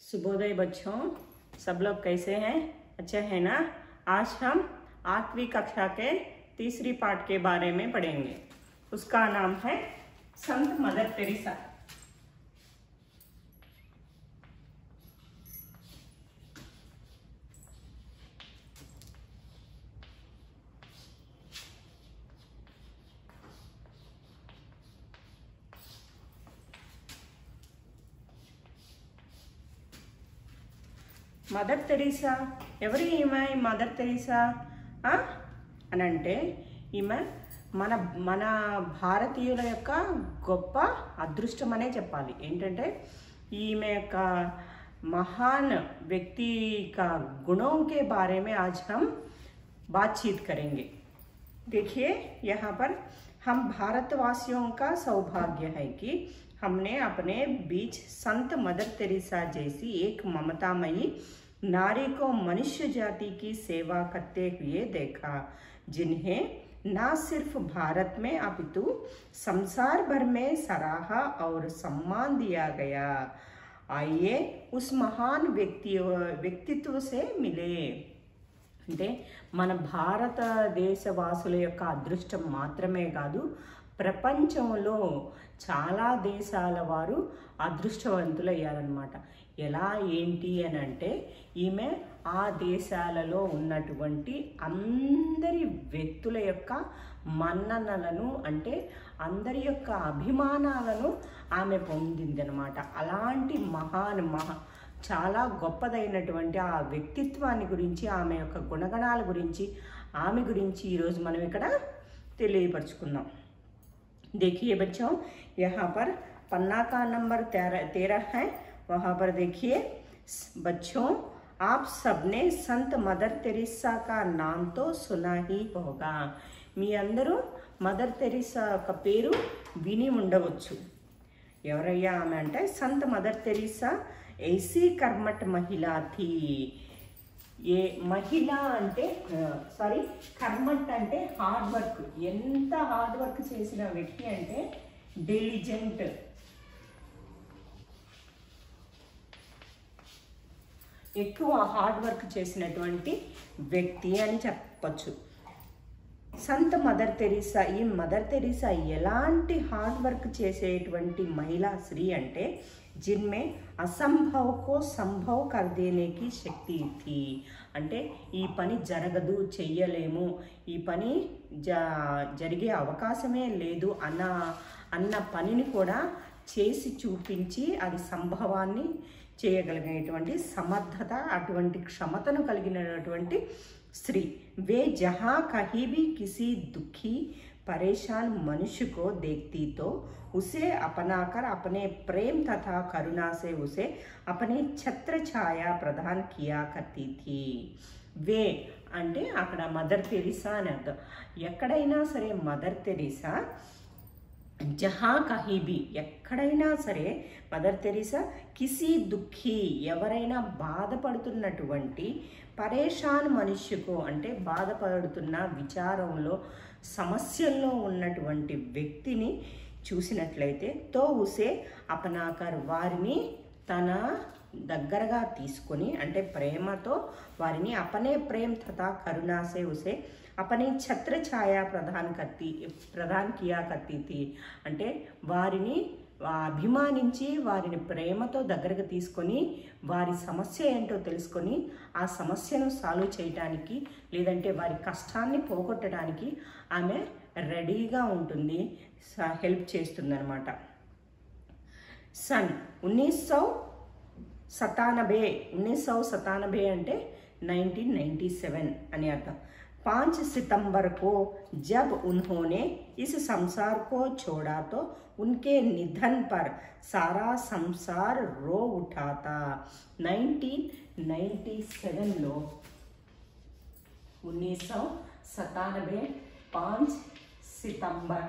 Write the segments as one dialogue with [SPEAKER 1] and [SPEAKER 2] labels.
[SPEAKER 1] सुबोदय बच्चों सब लोग कैसे हैं अच्छे हैं ना आज हम आठवीं कक्षा के तीसरी पाठ के बारे में पढ़ेंगे उसका नाम है संत मदर तेरेसा మదర్ తెరీసా ఎవరి ఈమె ఈ మదర్ తెరీసా ఆ? అని అంటే ఈమె మన మన భారతీయుల యొక్క గొప్ప అదృష్టం అనే చెప్పాలి ఏంటంటే ఈమె యొక్క महान व्यक्ति का गुणों के बारे में आज हम बातचीत करेंगे देखिए यहाँ पर हम भारतवासियों का सौभाग्य है कि हमने अपने बीच संत मदर तेरेसा जैसी एक ममतामयी नारी को मनुष्य जाति की सेवा करते हुए देखा जिन्हें न सिर्फ भारत में अपितु संसार भर में सराहा और सम्मान दिया गया आइए उस महान व्यक्ति వ్యక్తిత్వ से मिले అంటే మన భారతదేశవాసుల యొక్క అదృష్టం మాత్రమే కాదు ప్రపంచంలో చాలా దేశాల వారు అదృష్టవంతులయ్యారనమాట ఎలా ఏంటి అని అంటే ఈమె ఆ దేశాలలో ఉన్నటువంటి అందరి వ్యక్తుల యొక్క మన్ననలను అంటే అందరి యొక్క అభిమానాలను ఆమె పొందిందనమాట అలాంటి మహాన్ మహా చాలా గొప్పదైనటువంటి ఆ వ్యక్తిత్వాన్ని గురించి ఆమె యొక్క గుణగణాల గురించి ఆమె గురించి ఈరోజు మనం ఇక్కడ తెలియపరుచుకుందాం देखिए बच्चों यहाँ पर पन्ना का नंबर तेरह तेरह है वहाँ पर देखिए बच्चों आप सबने संत मदर तेरेसा का नाम तो सुना ही होगा మీ అందరూ మదర్ తెరీసా యొక్క పేరు విని ఉండవచ్చు ఎవరయ్యా ఆమె అంటే సంత మదర్ తెరీసా ఏసీ కర్మట్ మహిళా థీ ఏ మహిళ అంటే సారీ కర్మట్ అంటే హార్డ్ వర్క్ ఎంత హార్డ్ వర్క్ చేసిన వ్యక్తి అంటే డెలిజెంట్ ఎక్కువ హార్డ్ వర్క్ చేసినటువంటి వ్యక్తి అని చెప్పచ్చు సంత మదర్ తెరీసా ఈ మదర్ తెరీసా ఎలాంటి హార్డ్ వర్క్ చేసేటువంటి మహిళా స్త్రీ అంటే జిన్మే అసంభవకో సంభవ్ కర్దేనేకి శక్తి థీ అంటే ఈ పని జరగదు చెయ్యలేము ఈ పని జ జరిగే అవకాశమే లేదు అన్న అన్న పనిని కూడా చేసి చూపించి అది సంభవాన్ని చేయగలిగినటువంటి సమర్థత అటువంటి క్షమతను కలిగినటువంటి स्त्री वे जहाँ कहीं भी किसी दुखी परेशान मनुष्य को देखती तो उसे अपनाकर अपने प्रेम तथा करुणा से उसे अपनी छत्र छाया प्रदान किया करती थी వే అంటే అక్కడ మదర్ తెరీసా అని అర్థం ఎక్కడైనా సరే మదర్ తెరీసా జహా కహీబీ ఎక్కడైనా సరే మదర్ తెరీసా కిసి దుఃఖి ఎవరైనా బాధపడుతున్నటువంటి పరేషాన్ మనుష్యకు అంటే బాధపడుతున్న విచారంలో సమస్యల్లో ఉన్నటువంటి వ్యక్తిని చూసినట్లయితే తో ఉసే అపనాకర్ వారిని తన దగ్గరగా తీసుకొని అంటే ప్రేమతో వారిని అపనే ప్రేమ్ తథా కరుణాసే ఉసే అపనే ఛత్ర ఛాయా ప్రధాన్ కత్తి ప్రధాన్ కియా కత్తి అంటే వారిని అభిమానించి వారిని ప్రేమతో దగ్గరకు తీసుకొని వారి సమస్య ఏంటో తెలుసుకొని ఆ సమస్యను సాల్వ్ చేయడానికి లేదంటే వారి కష్టాన్ని పోగొట్టడానికి ఆమె రెడీగా ఉంటుంది హెల్ప్ చేస్తుందన్నమాట సన్ ఉన్నీస్ సౌ సతానబే ఉన్నీస్ సౌ సతానబే అంటే నైన్టీన్ నైంటీ సెవెన్ అని అర్థం पाँच सितंबर को जब उन्होंने इस संसार को छोड़ा तो उनके निधन पर सारा संसार रो उठा था 1997 లో उन्नीस सौ सतानबे पाँच सितंबर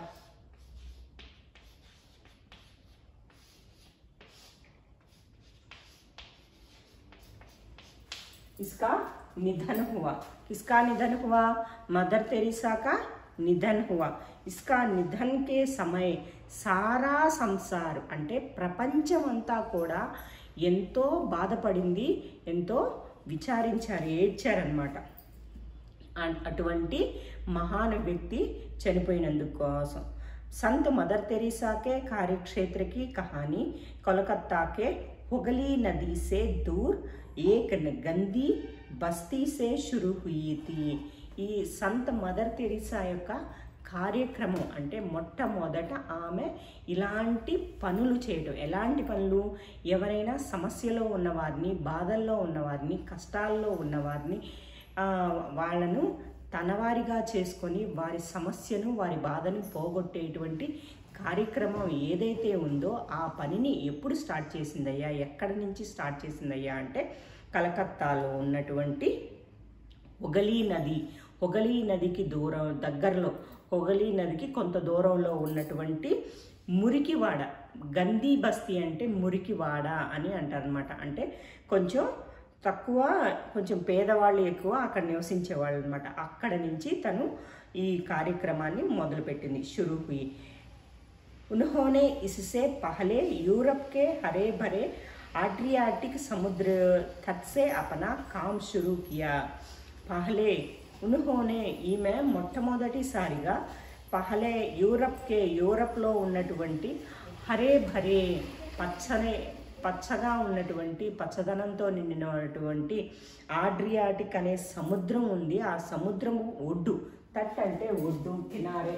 [SPEAKER 1] इसका निधन हुआ किसका निधन हुआ मदर तेरेसा का निधन हुआ इसका निधन के समय సారా సంసార్ అంటే ప్రపంచమంతా కూడా ఎంతో బాధపడింది ఎంతో విచారించారు ఏడ్చారనమాట అ- అటువంటి మహాన్ వ్యక్తి చనిపోయినందుకు కోసం संत मदर तेरेसा के कार्यक्षेत्र की कहानी कोलकाता के हुगली नदी से दूर एक न- गंदी बस्ती से शुरू हुई थी ఈ సంత మదర్ తెరిసా యొక్క కార్యక్రమం అంటే మొట్టమొదట ఆమె ఇలాంటి పనులు చేయటం ఎలాంటి పనులు ఎవరైనా సమస్యలో ఉన్నవారిని బాధల్లో ఉన్నవారిని కష్టాల్లో ఉన్నవారిని ఆ, వాళ్ళను తనవారిగా చేసుకొని వారి సమస్యను వారి బాధను పోగొట్టేటువంటి కార్యక్రమం ఏదైతే ఉందో ఆ పనిని ఎప్పుడు స్టార్ట్ చేసిందయ్యా ఎక్కడి నుంచి స్టార్ట్ చేసిందయ్యా అంటే కలకత్తాలో ఉన్నటువంటి హొగలీ నది హొగలీ నదికి దూరం దగ్గరలో హొగలీ నదికి కొంత దూరంలో ఉన్నటువంటి మురికివాడ గందీ బస్తీ అంటే మురికివాడ అని అంటారనమాట అంటే కొంచెం తక్కువ కొంచెం పేదవాళ్ళు ఎక్కువ అక్కడ నివసించేవాళ్ళు అనమాట అక్కడ నుంచి తను ఈ కార్యక్రమాన్ని మొదలుపెట్టింది షురూ హుయి उन्होंने इससे पहले यूरोप के हरे भरे आड्रियाटिक समुद्र तट से अपना काम शुरू किया पहले उन्होंने ఈమె మొట్టమొదటిసారిగా పహలే యూరప్కే యూరప్లో ఉన్నటువంటి హరే భరే పచ్చని పచ్చగా ఉన్నటువంటి పచ్చదనంతో నిండినటువంటి ఆడ్రియాటిక్ అనే సముద్రం ఉంది ఆ సముద్రము ఒడ్డు తట్ అంటే ఒడ్డు కినారే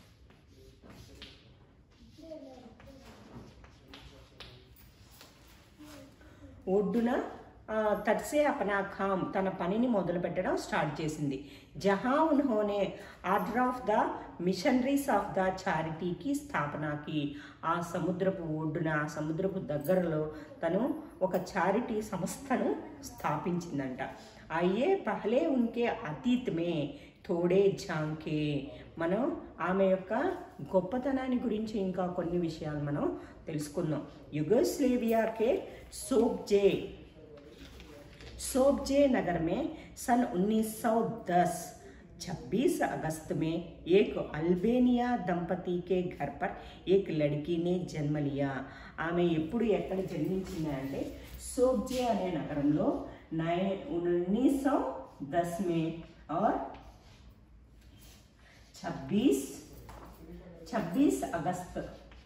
[SPEAKER 1] ఒడ్డున ఆ, తట్సే అపనా ఖామ్ తన పనిని మొదలు పెట్టడం స్టార్ట్ చేసింది జహా ఉన్హోనే order of the missionaries of the చారిటీకి స్థాపనకి ఆ సముద్రపు ఒడ్డున ఆ సముద్రపు దగ్గరలో తను ఒక చారిటీ సంస్థను స్థాపించిందంట అయ్యే పహలే ఉన్కే అతీత్ మే తోడే జాంకే మనం ఆమె యొక్క గొప్పతనాన్ని గురించి ఇంకా కొన్ని విషయాలు మనం తెలుసుకుందాం యుగోస్లేవియాకే సోప్జే सोबजे नगर में सन 1910 26 अगस्त में एक अल्बेनिया दंपति के घर पर एक लड़की ने जन्म लिया ఆమె ఎప్పుడు ఎక్కడ జన్మించింది అంటే సోబ్జే అనే నగరంలో నై ఉన్నీస్ సौ दस में और 26 26 अगस्त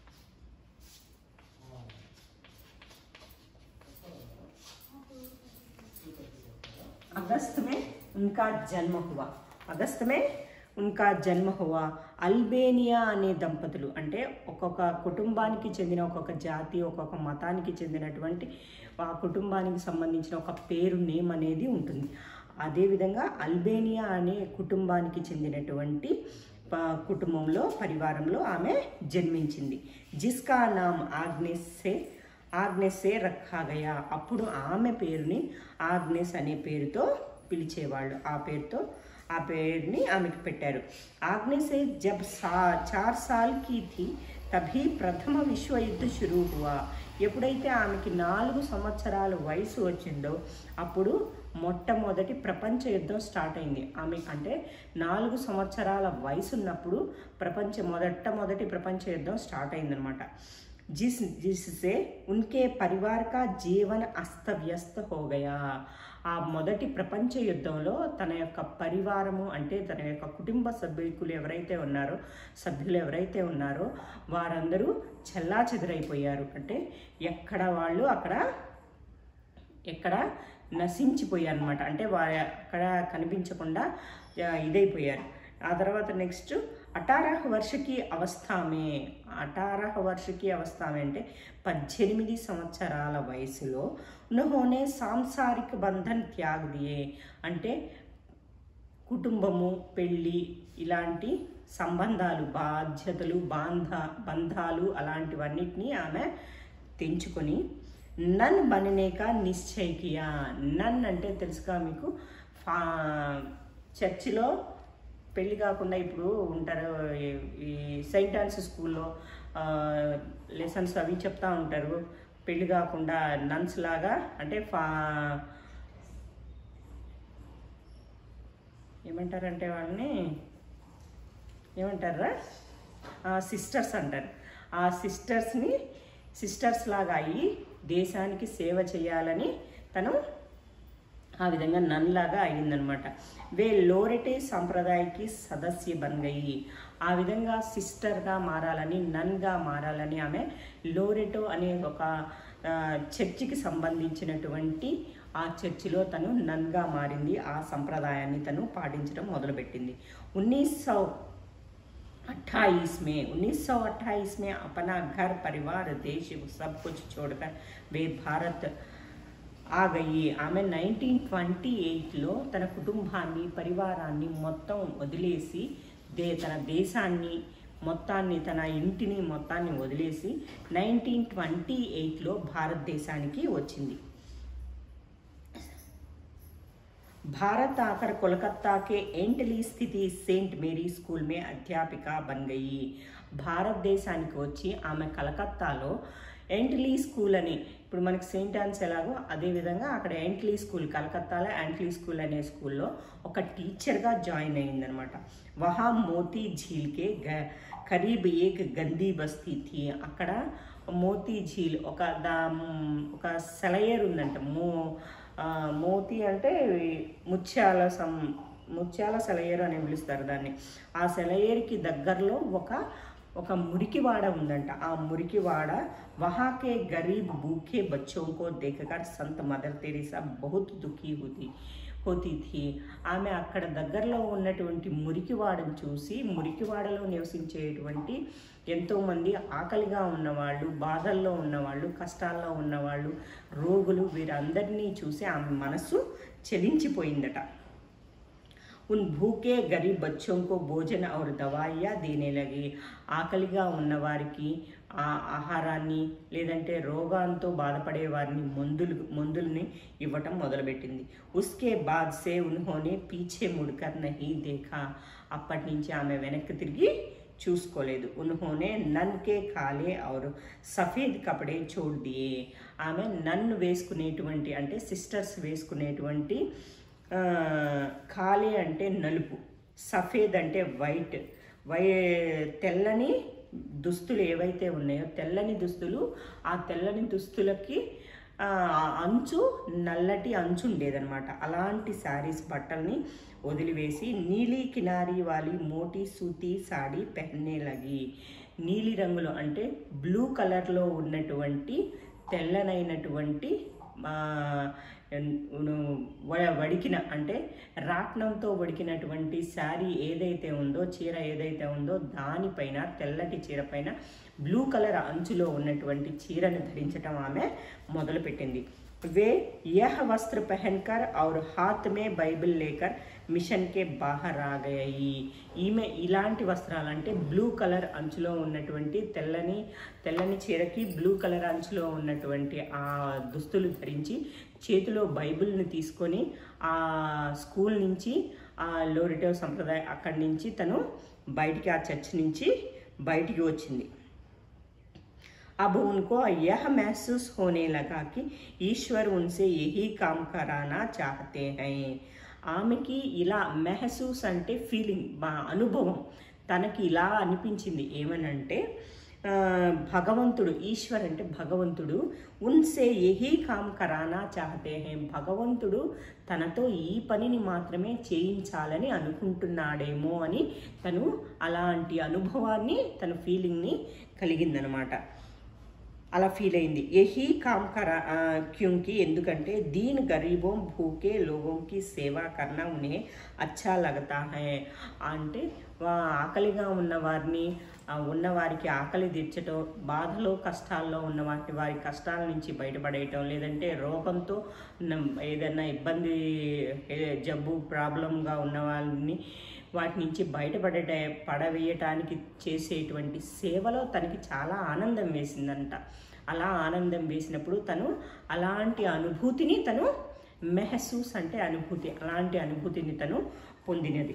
[SPEAKER 1] अगस्त में उनका जन्म हुआ अगस्त में ఉన్కా జన్మ హువా అల్బేనియా అనే దంపతులు అంటే ఒక్కొక్క కుటుంబానికి చెందిన ఒక్కొక్క జాతి ఒక్కొక్క మతానికి చెందినటువంటి ఆ కుటుంబానికి సంబంధించిన ఒక పేరు నేమ్ అనేది ఉంటుంది అదేవిధంగా అల్బేనియా అనే కుటుంబానికి చెందినటువంటి ప- కుటుంబంలో పరివారంలో ఆమె జన్మించింది జిస్కా నామ్ ఆగ్నేస్ సే ఆగ్నేసే రఖాగయా అప్పుడు ఆమె పేరుని ఆగ్నేస్ అనే పేరుతో పిలిచేవాళ్ళు ఆ పేరుతో ఆ పేరుని ఆమెకు పెట్టారు ఆగ్నేసే జబ్ సా చార్ సాల్ కి థీ తభీ ప్రథమ విశ్వయుద్ధ షురూ హువా ఎప్పుడైతే ఆమెకి నాలుగు సంవత్సరాల వయసు వచ్చిందో అప్పుడు మొట్టమొదటి ప్రపంచ యుద్ధం స్టార్ట్ అయింది ఆమె అంటే నాలుగు సంవత్సరాల వయసు ఉన్నప్పుడు ప్రపంచ మొదటమొదటి ప్రపంచ యుద్ధం స్టార్ట్ అయిందనమాట जिस जिससे उनके परिवार का जीवन అస్త వ్యస్త हो गया ఆ మొదటి ప్రపంచ యుద్ధంలో తన యొక్క పరివారము అంటే తన యొక్క కుటుంబ సభ్యులు ఎవరైతే ఉన్నారో సభ్యులు ఎవరైతే ఉన్నారో వారందరూ చెల్లా చెదరైపోయారు అంటే ఎక్కడ వాళ్ళు అక్కడ ఎక్కడ నశించిపోయారు అనమాట అంటే వారు అక్కడ కనిపించకుండా ఆ, ఇదైపోయారు ఆ తర్వాత నెక్స్ట్ అటారహ వర్షకి అవస్థామే అటారహ వర్షకి అవస్థామే అంటే పద్దెనిమిది సంవత్సరాల వయసులో ఉన్హోనే సాంసారిక బంధన్ త్యాగ్ దియే అంటే కుటుంబము పెళ్ళి ఇలాంటి సంబంధాలు బాధ్యతలు బాంధ బంధాలు అలాంటివన్నిటినీ ఆమె తెంచుకొని నన్ బననేక నిశ్చయికియా నన్ అంటే తెలుసుగా మీకు ఫా చర్చిలో పెళ్ళి కాకుండా ఇప్పుడు ఉంటారు ఈ- ఈ సెయింట్ ఆన్స్ స్కూల్లో లెసన్స్ అవి చెప్తా ఉంటారు పెళ్ళి కాకుండా నన్స్ లాగా అంటే ఫా ఏమంటారంటే వాళ్ళని ఏమంటారా సిస్టర్స్ అంటారు ఆ సిస్టర్స్ని సిస్టర్స్ లాగా అయ్యి దేశానికి సేవ చేయాలని తను ఆ విధంగా నన్లాగా అయిందనమాట వే లోరెటే సంప్రదాయకి సదస్య బన్ గయి ఆ విధంగా సిస్టర్గా మారాలని నన్గా మారాలని ఆమె లోరెటో అనే ఒక ఆ, చర్చికి సంబంధించినటువంటి ఆ చర్చిలో తను నన్గా మారింది ఆ సంప్రదాయాన్ని తను పాటించడం మొదలుపెట్టింది ఉన్నీస్ సౌ अट्ठाईस में 1928 में अपना घर परिवार देश सब कुछ छोड़कर वे भारत ఆ గయి ఆమె నైన్టీన్ ట్వంటీ ఎయిట్లో తన కుటుంబాన్ని పరివారాన్ని మొత్తం వదిలేసి దే తన దేశాన్ని మొత్తాన్ని తన ఇంటిని మొత్తాన్ని వదిలేసి నైన్టీన్ ట్వంటీ ఎయిట్లో భారతదేశానికి వచ్చింది भारत आकर कोलकाता के एंटली स्थिति सेंट మేరీ స్కూల్ మే అధ్యాపిక బన్ గయి భారతదేశానికి వచ్చి ఆమె కలకత్తాలో ఎంట్లీ స్కూల్ అని ఇప్పుడు మనకి సెయింట్ ఆన్స్ ఎలాగో అదేవిధంగా అక్కడ ఎంట్లీ స్కూల్ కలకత్తాలో యాంట్లీ స్కూల్ అనే స్కూల్లో ఒక టీచర్గా జాయిన్ అయిందనమాట వహా మోతీ ఝీల్కే గ ఖరీబ్ ఏక్ గందీ బస్తీ థీ అక్కడ మోతీ ఝీల్ ఒక దా ఒక సెలయేరు ఉందంట మో ఆ, మోతి అంటే ముత్యాల సం ముత్యాల సెలయేరు అని పిలుస్తారు దాన్ని ఆ సెలయేరుకి దగ్గరలో ఒక ఒక మురికివాడ ఉందంట ఆ మురికివాడ వహాకే గరీబ్ భూखे बच्चों को देखकर संत मदर तेरेसा बहुत दुखी होती హోతీ థీ ఆమె అక్కడ దగ్గరలో ఉన్నటువంటి మురికివాడను చూసి మురికివాడలో నివసించేటువంటి ఎంతోమంది ఆకలిగా ఉన్నవాళ్ళు బాధల్లో ఉన్నవాళ్ళు కష్టాల్లో ఉన్నవాళ్ళు రోగులు వీరందరినీ చూసి ఆమె మనసు చలించిపోయిందట ఉన్ భూకే గరీబ్ బచ్చోं को భోజన और దవాయియా దేనే లగి ఆకలిగా ఉన్నవారికి ఆ ఆహారాన్ని లేదంటే రోగాంతో బాధపడే వారిని మందులు మందుల్ని ఇవ్వటం మొదలుపెట్టింది ఉస్కే బాద్ సే ఉన్హోనే పీछे ముడ్కర్ నహీ దేఖా అప్పటి నుంచి ఆమె వెనక్కి తిరిగి చూసుకోలేదు ఉన్హోనే నన్ కే కాలే ఔర్ సఫేద్ కపడే చోడ్ దియే ఆమె నన్ను వేసుకునేటువంటి అంటే సిస్టర్స్ వేసుకునేటువంటి ఆ, కాలే అంటే నలుపు సఫేద్ అంటే వైట్ వై తెల్లని దుస్తులు ఏవైతే ఉన్నాయో తెల్లని దుస్తులు ఆ తెల్లని దుస్తులకి ఆ, అంచు నల్లటి అంచు ఉండేదన్నమాట అలాంటి శారీస్ బట్టల్ని వదిలివేసి నీలి కినారీ వాలి మోటీ సూతి సాడీ పెహన్నే లగి నీలి రంగులో అంటే బ్లూ కలర్లో ఉన్నటువంటి తెల్లనైనటువంటి ఆ, ఉను- వ- వడికిన అంటే రాట్నంతో వడికినటువంటి శారీ ఏదైతే ఉందో చీర ఏదైతే ఉందో దానిపైన తెల్లటి చీర పైన బ్లూ కలర్ అంచులో ఉన్నటువంటి చీరను ధరించటం ఆమె మొదలుపెట్టింది वे यह वस्त्र पहनकर और हाथ में బైబిల్ లేకర్ మిషన్ కే బాహర్ ఆ గయి ఈమె ఇలాంటి వస్త్రాలు అంటే బ్లూ కలర్ అంచులో ఉన్నటువంటి తెల్లని తెల్లని చీరకి బ్లూ కలర్ అంచులో ఉన్నటువంటి ఆ దుస్తులు ధరించి చేతిలో బైబిల్ని తీసుకొని ఆ స్కూల్ నుంచి ఆ లోరిటో సంప్రదాయం అక్కడి నుంచి తను బయటికి ఆ చర్చ్ నుంచి బయటికి వచ్చింది अब उनको यह महसूस होने लगा कि ईश्वर उनसे यही काम कराना चाहते हैं ఆమెకి ఇలా మెహసూస్ అంటే ఫీలింగ్ మా అనుభవం తనకి ఇలా అనిపించింది ఏమనంటే ఆ, భగవంతుడు ఈశ్వర్ అంటే భగవంతుడు ఉన్సే యహీ కామ్ కరానా చాహతే హే భగవంతుడు తనతో ఈ పనిని మాత్రమే చేయించాలని అనుకుంటున్నాడేమో అని తను అలాంటి అనుభవాన్ని తన ఫీలింగ్ని కలిగిందనమాట అలా ఫీల్ అయింది యహీ కామ్ కరా ఆ, క్యూంకి ఎందుకంటే దీన్ గరీబోం భూకే లోగోంకి సేవా కర్నా ఉనే అచ్చా లగతా హై అంటే వా- ఆకలిగా ఉన్న వారిని ఆ, ఉన్న వారికి ఆకలి తీర్చటం బాధలో కష్టాల్లో ఉన్న వాటి వారి కష్టాల నుంచి బయటపడేయటం లేదంటే రోగంతో న- ఏదైనా ఇబ్బంది ఏ- జబ్బు ప్రాబ్లంగా ఉన్న వాళ్ళని వాటి నుంచి బయటపడే పడవేయటానికి చేసేటువంటి సేవలో తనకి చాలా ఆనందం వేసిందంట అలా ఆనందం వేసినప్పుడు తను అలాంటి అనుభూతిని తను మెహసూస్ అంటే అనుభూతి అలాంటి అనుభూతిని తను పొందినది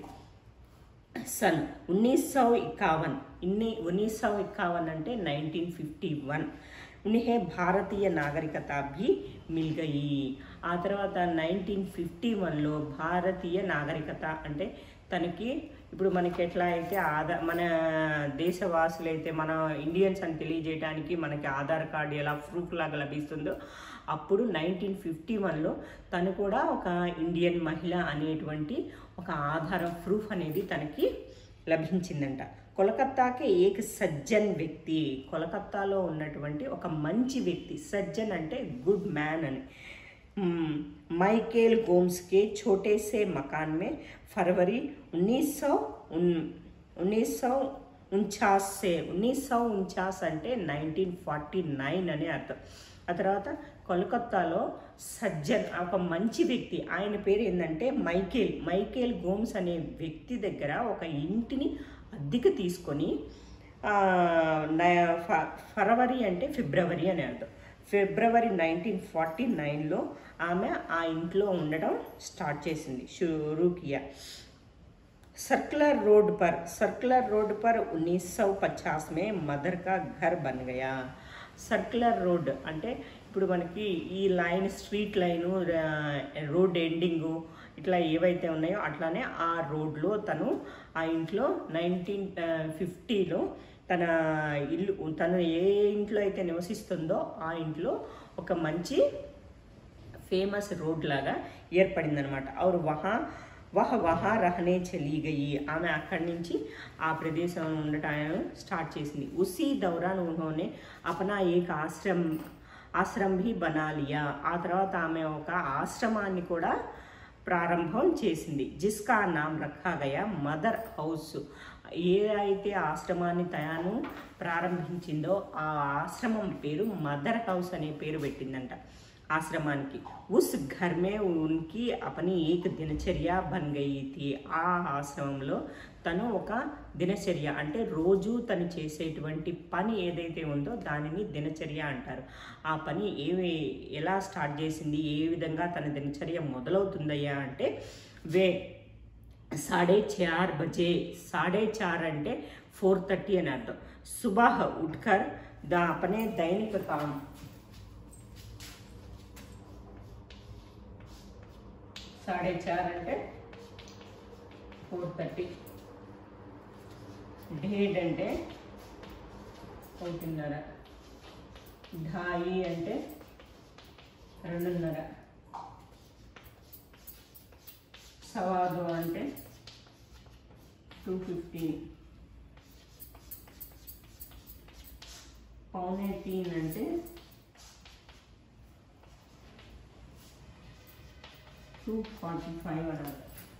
[SPEAKER 1] सन उन्नीस सौ इक्यावन इन्नी उन्नीस सौ इक्यावन అంటే నైన్టీన్ ఫిఫ్టీ వన్ ఉన్హే భారతీయ నాగరికత భీ మిల్ గయి ఆ తర్వాత నైన్టీన్ ఫిఫ్టీ వన్లో భారతీయ నాగరికత అంటే తనకి ఇప్పుడు మనకి ఎట్లా అయితే ఆధార్ మన దేశవాసులు అయితే మన ఇండియన్స్ అని తెలియజేయడానికి మనకి ఆధార్ కార్డు ఎలా ప్రూఫ్ లాగా లభిస్తుందో అప్పుడు నైన్టీన్ ఫిఫ్టీ వన్లో తను కూడా ఒక ఇండియన్ మహిళ అనేటువంటి ఒక ఆధారం ప్రూఫ్ అనేది తనకి లభించిందంట కోలకత్తాకి ఏక సజ్జన్ వ్యక్తి కోలకత్తాలో ఉన్నటువంటి ఒక మంచి వ్యక్తి సజ్జన్ అంటే గుడ్ మ్యాన్ అని हम्म, माइकेल गोम्स के छोटे से मकान में फरवरी उन्नीस सौ उन्नीस सौ ఉన్చాస్ సే ఉన్నీస్ సౌ ఉన్చాస్ అంటే నైన్టీన్ ఫార్టీ నైన్ అని అర్థం ఆ తర్వాత కోల్కత్తాలో సజ్జన్ ఒక మంచి వ్యక్తి ఆయన పేరు ఏంటంటే మైకేల్ మైకేల్ గోమ్స్ అనే వ్యక్తి దగ్గర ఒక ఇంటిని అద్దెకు తీసుకొని ఆ, న- ఫ- ఫరవరి అంటే ఫిబ్రవరి అని అర్థం ఫిబ్రవరి నైన్టీన్ ఫార్టీ నైన్లో ఆమె ఆ ఇంట్లో ఉండడం స్టార్ట్ చేసింది షురూ కియా सर्कुलर रोड पर सर्कुलर रोड पर 1950 में मदर का घर बन गया సర్క్యులర్ రోడ్ అంటే ఇప్పుడు మనకి ఈ line street line road ending ఇట్లా ఏవైతే ఉన్నాయో అట్లానే ఆ రోడ్లో తను ఆ ఇంట్లో నైన్టీన్ ఫిఫ్టీలో తన ఇల్లు తను ఏ ఇంట్లో అయితే నివసిస్తుందో ఆ ఇంట్లో ఒక మంచి ఫేమస్ రోడ్ లాగా ఏర్పడిందనమాట और वहाँ వహ వహా రహనే చలి గయి ఆమె అక్కడి నుంచి ఆ ప్రదేశంలో ఉండటం స్టార్ట్ చేసింది ఉసి దౌరాన్ ఉన్హోనే అపనా ఏక ఆశ్రమ్ ఆశ్రమ్ భీ బనా లియా ఆ తర్వాత ఆమె ఒక ఆశ్రమాన్ని కూడా ప్రారంభం చేసింది జిస్కా నామ్ రఖా గయా మదర్ హౌస్ ఏ అయితే ఆశ్రమాన్ని తయాను ప్రారంభించిందో ఆ ఆశ్రమం పేరు మదర్ హౌస్ అనే పేరు పెట్టిందంట ఆశ్రమానికి ఉస్ ఘర్ మే ఉన్కి అపని ఏక దినచర్య బన్ గయి థీ ఆ ఆశ్రమంలో తను ఒక దినచర్య అంటే రోజు తను చేసేటువంటి పని ఏదైతే ఉందో దానిని దినచర్య అంటారు ఆ పని ఏ ఎలా స్టార్ట్ చేసింది ఏ విధంగా తన దినచర్య మొదలవుతుందయ్యా అంటే వే साढ़े चार बजे साढ़े चार అంటే ఫోర్ థర్టీ అని అర్థం సుబహ ఉఠ్కర్ దా अपने दैनिक काम साढ़े चार అంటే ఫోర్ థర్టీ డేడ్ అంటే ఒకటిన్నర ఢాయి అంటే రెండున్నర సవాదు అంటే టూ ఫిఫ్టీన్ పౌనే తీన్ అంటే టూ ఫార్టీ ఫైవ్ అన్నారు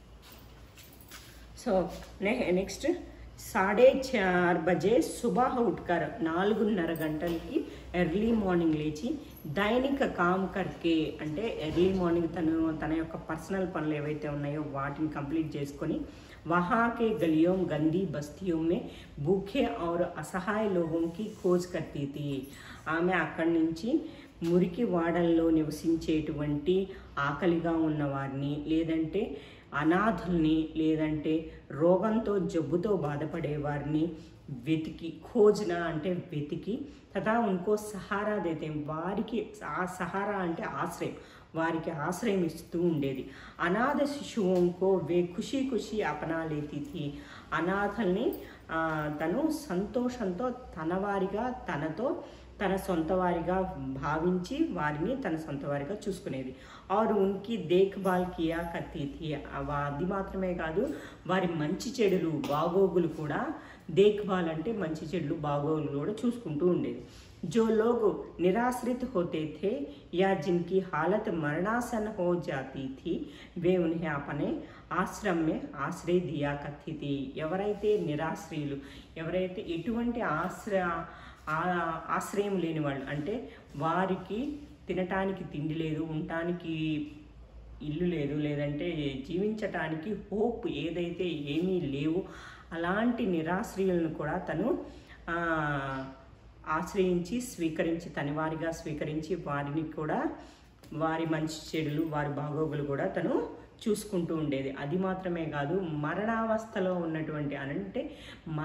[SPEAKER 1] సో నెక్స్ట్ సాడే చార్ బజే సుబాహ ఉట్కర్ నాలుగున్నర గంటలకి ఎర్లీ మార్నింగ్ లేచి దైనిక కామ్ కర్కే అంటే ఎర్లీ మార్నింగ్ తను తన యొక్క పర్సనల్ పనులు ఏవైతే ఉన్నాయో వాటిని కంప్లీట్ చేసుకొని वहाँ के गलियों गंदी बस्तियों में भूखे और असहाय लोगों की खोज करती थी ఆమె అక్కడి నుంచి మురికి వాడల్లో నివసించేటువంటి ఆకలిగా ఉన్న వారిని లేదంటే అనాథుల్ని లేదంటే రోగంతో జబ్బుతో బాధపడే వారిని వెతికి ఖోజ్న అంటే వెతికి తదా ఇంకో సహారా దేతే వారికి ఆ సహారా అంటే ఆశ్రయం వారికి ఆశ్రయం ఇస్తూ ఉండేది అనాథ శిశువుకో వే ఖుషి ఖుషి అపనా లేతి థీ అనాథల్ని ఆ, తను సంతోషంతో తన వారిగా తనతో తన సొంత వారిగా భావించి వారిని తన సొంత వారిగా చూసుకునేది ఆరు ఉనికి దేఖ్భాల్ కియా కత్తి థీ అవ- అది మాత్రమే కాదు వారి మంచి చెడులు బాగోగులు కూడా దేఖ్భాల్ అంటే మంచి చెడులు బాగోగులు కూడా చూసుకుంటూ ఉండేది जो लोग निराश्रित होते थे या जिनकी हालत मरणासन हो जाती थी वे उन्हें अपने ఆశ్రమ్ మే ఆశ్రయ దియా కథితి ఎవరైతే నిరాశ్రయులు ఎవరైతే ఎటువంటి ఆశ్రయ ఆ- ఆశ్రయం లేని వాళ్ళు అంటే వారికి తినటానికి తిండి లేదు ఉండటానికి ఇల్లు లేదు లేదంటే జీవించటానికి హోప్ ఏదైతే ఏమీ లేవు అలాంటి నిరాశ్రయులను కూడా తను ఆ, ఆశ్రయించి స్వీకరించి తనివారిగా స్వీకరించి వారిని కూడా వారి మంచి చెడులు వారి బాగోగులు కూడా తను చూసుకుంటూ ఉండేది అది మాత్రమే కాదు మరణావస్థలో ఉన్నటువంటి అంటే మ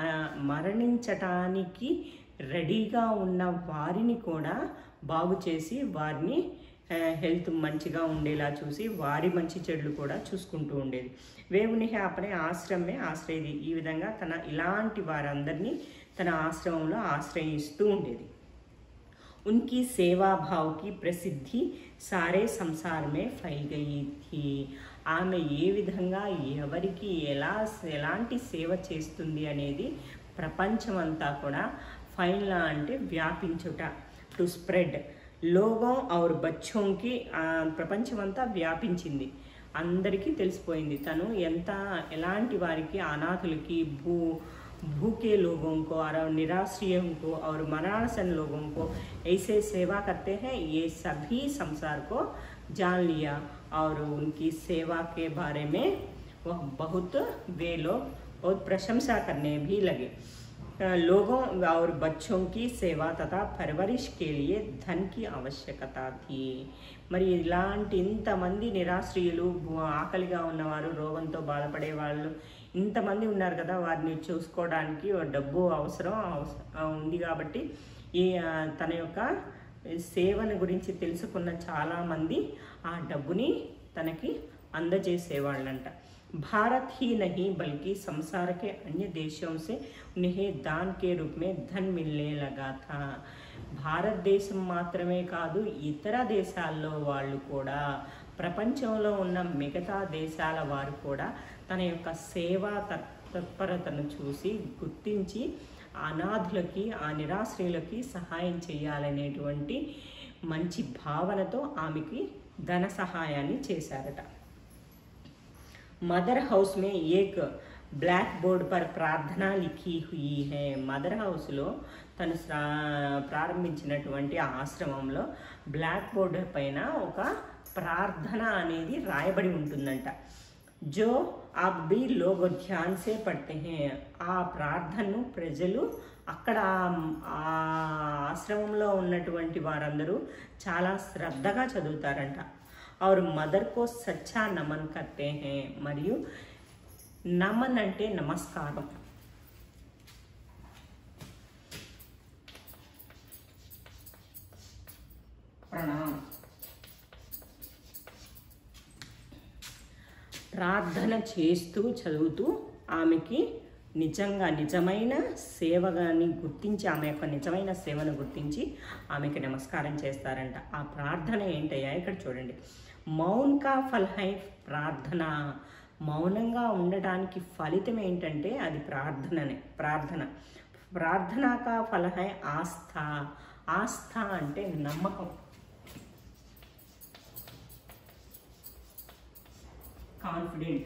[SPEAKER 1] మరణించటానికి రెడీగా ఉన్న వారిని కూడా బాగు చేసి వారిని హెల్త్ మంచిగా ఉండేలా చూసి వారి మంచి చెడులు కూడా చూసుకుంటూ ఉండేది వేవునిహే అపనే ఆశ్రమే ఆశ్రయది ఈ విధంగా తన ఇలాంటి వారందరినీ తన ఆశ్రమంలో ఆశ్రయిస్తూ ఉండేది उनकी सेवा भाव की ప్రసిద్ధి సారే సంసార్ మే ఫైల్ గయి థీ ఆమె ఏ విధంగా ఎవరికి ఎలా ఎలాంటి సేవ చేస్తుంది అనేది ప్రపంచమంతా కూడా ఫైన్లా అంటే వ్యాపించుట టు స్ప్రెడ్ లోగం ఔర్ బచ్చోంకి ఆ, ప్రపంచమంతా వ్యాపించింది అందరికీ తెలిసిపోయింది తను ఎంత ఎలాంటి వారికి అనాథులకి భూ भूखे लोगों को और निराश्रियों को और मरासन लोगों को ऐसे सेवा करते हैं ये सभी संसार को जान लिया और उनकी सेवा के बारे में वह बहुत वे लोग बहुत प्रशंसा करने भी लगे अ, लोगों और बच्चों की सेवा तथा परवरिश के लिए धन की आवश्यकता थी మరి ఇలాంటి ఇంతమంది నిరాశ్రయులు భూ- ఆకలిగా ఉన్నవారు రోగంతో బాధపడే వాళ్ళు ఇంతమంది ఉన్నారు కదా వారిని చూసుకోవడానికి డబ్బు అవసరం అవస- ఆ, ఉంది కాబట్టి ఈ ఆ, తన యొక్క సేవను గురించి తెలుసుకున్న చాలామంది ఆ డబ్బుని తనకి అందజేసేవాళ్ళంట भारत ही नहीं बल्कि संसार के अन्य देशों से उन्हें दान के रूप में धन मिलने लगा था భారతదేశం మాత్రమే కాదు ఇతర దేశాల్లో వాళ్ళు కూడా ప్రపంచంలో ఉన్న మిగతా దేశాల వారు కూడా తన యొక్క సేవా తత్- తత్పరతను చూసి గుర్తించి అనాథులకి ఆ నిరాశ్రయులకి సహాయం చేయాలనేటువంటి మంచి భావనతో ఆమెకి ధన సహాయాన్ని చేశారట मदर हाउस में एक బ్లాక్ బోర్డ్ పర్ ప్రార్థన లిఖీ హుయి హే మదర్ హౌస్లో తను శ్రా- ప్రారంభించినటువంటి ఆ ఆశ్రమంలో బ్లాక్ బోర్డ్ పైన ఒక ప్రార్థన అనేది రాయబడి ఉంటుందంట జో ఆప్ బి లోగో ధ్యాన్ సే పడితే హే ఆ ప్రార్థనను ప్రజలు అక్కడ ఆ ఆశ్రమంలో ఉన్నటువంటి వారందరూ చాలా శ్రద్ధగా చదువుతారంట और మదర్ కో సచ్చా నమన్ కర్తే హే మరియు నమన్ అంటే నమస్కారం ప్రణామ్ ప్రార్థన చేస్తూ చదువుతూ ఆమెకి నిజంగా నిజమైన సేవగాని గుర్తించి ఆమె యొక్క నిజమైన సేవను గుర్తించి ఆమెకి నమస్కారం చేస్తారంట ఆ ప్రార్థన ఏంటయ్యా ఇక్కడ చూడండి మౌన్ కా ఫల్ హై ప్రార్థన మౌనంగా ఉండటానికి ఫలితం ఏంటంటే అది ప్రార్థననే ప్రార్థన ప్రార్థన కా ఫల హై ఆస్థ ఆస్థ అంటే నమ్మకం కాన్ఫిడెంట్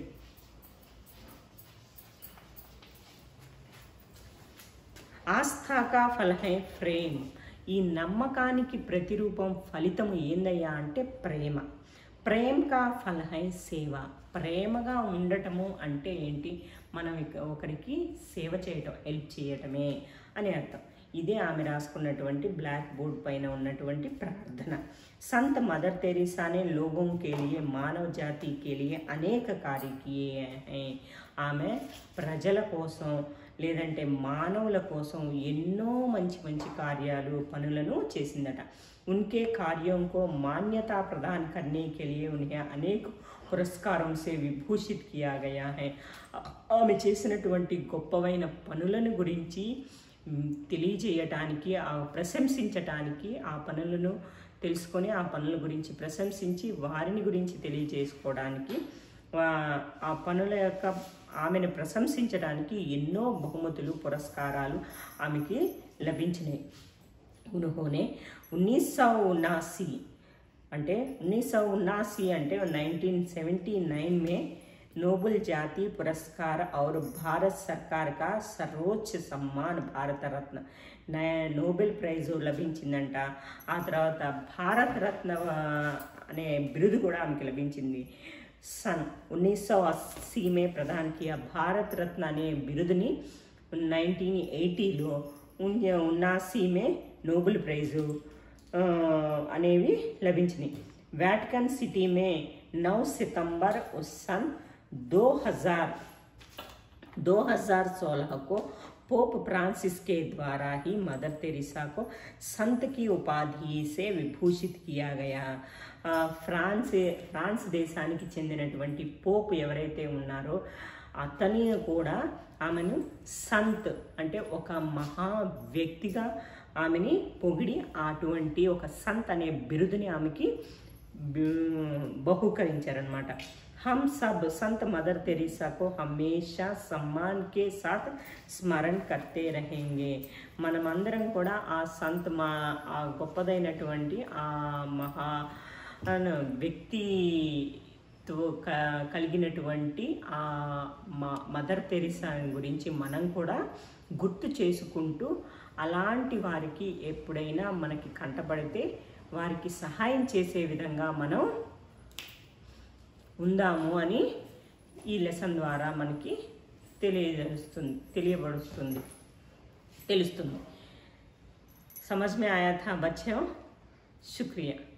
[SPEAKER 1] ఆస్థాకా ఫలహై ప్రేమ్ ఈ నమ్మకానికి ప్రతిరూపం ఫలితం ఏందయ్యా అంటే ప్రేమ ప్రేమ్ కా ఫలహై సేవ ప్రేమగా ఉండటము అంటే ఏంటి మనం ఇక ఒకరికి సేవ చేయటం హెల్ప్ చేయటమే అని అర్థం ఇదే ఆమె రాసుకున్నటువంటి బ్లాక్ బోర్డ్ పైన ఉన్నటువంటి ప్రార్థన సంత్ మదర్ తెరీసా ने लोगों के लिए మానవ జాతి के लिए అనేక కార్య किए हैं ఆమె ప్రజల కోసం లేదంటే మానవుల కోసం ఎన్నో మంచి మంచి కార్యాలు పనులను చేసిందట उनके कार्यों को मान्यता प्रदान करने के लिए उन्हें अनेक పురస్కారం సే విభూషిత్ కియా గయా హై ఆమె చేసినటువంటి గొప్పవైన పనులను గురించి మ్, తెలియజేయటానికి ఆ ప్రశంసించటానికి ఆ పనులను తెలుసుకొని ఆ పనుల గురించి ప్రశంసించి వారిని గురించి తెలియజేసుకోవడానికి వా- ఆ పనుల యొక్క ఆమెను ప్రశంసించడానికి ఎన్నో బహుమతులు పురస్కారాలు ఆమెకి లభించినాయి उन्होंने उन्नीस सौ उन्नासी అంటే उन्नीस सौ उन्नासी అంటే नाइनटीन सेवेंटी नाइन में नोबल जाति पुरस्कार और भारत सरकार का सर्वोच्च सम्मान భారత రత్న న- నోబెల్ ప్రైజ్ లభించిందంట ఆ తర్వాత భారత రత్న ఆ, అనే బిరుదు కూడా ఆమెకి లభించింది సన్ ఉన్నీస్ సौ अस्सी में प्रदान किया భారత రత్న అనే బిరుదుని నైన్టీన్ ఎయిటీలో ఉన్నాసీ మే నోబెల్ ప్రైజు ఆ, అనేవి లభించినాయి वाटिकन सिटी में 9 सितंबर उस सन 2000 2016 को पोप फ्रांसिस के द्वारा ही मदर तेरेसा को संत की उपाधि से विभूषित किया गया ఆ, ఫ్రాన్స్ ఫ్రాన్స్ దేశానికి చెందినటువంటి పోప్ ఎవరైతే ఉన్నారో అతని కూడా ఆమెను సంత్ అంటే ఒక మహా వ్యక్తిగా ఆమెని పొగిడి అటువంటి ఒక సంత్ అనే బిరుదుని ఆమెకి బ- బహుకరించారనమాట हम सब संत मदर तेरेसा को हमेशा सम्मान के साथ స్మరణ కర్తే రహేంగే మనమందరం కూడా ఆ సంత్ మా ఆ గొప్పదైనటువంటి ఆ మహా అను వ్యక్తితో క- కలిగినటువంటి ఆ మా మదర్ తెరిసా గురించి మనం కూడా గుర్తు చేసుకుంటూ అలాంటి వారికి ఎప్పుడైనా మనకి కంటపడితే వారికి సహాయం చేసే విధంగా మనం ఉందాము అని ఈ లెసన్ ద్వారా మనకి తెలియజేస్తుంది తెలియబడుస్తుంది తెలుస్తుంది समझ में आया था बच्चों शुक्रिया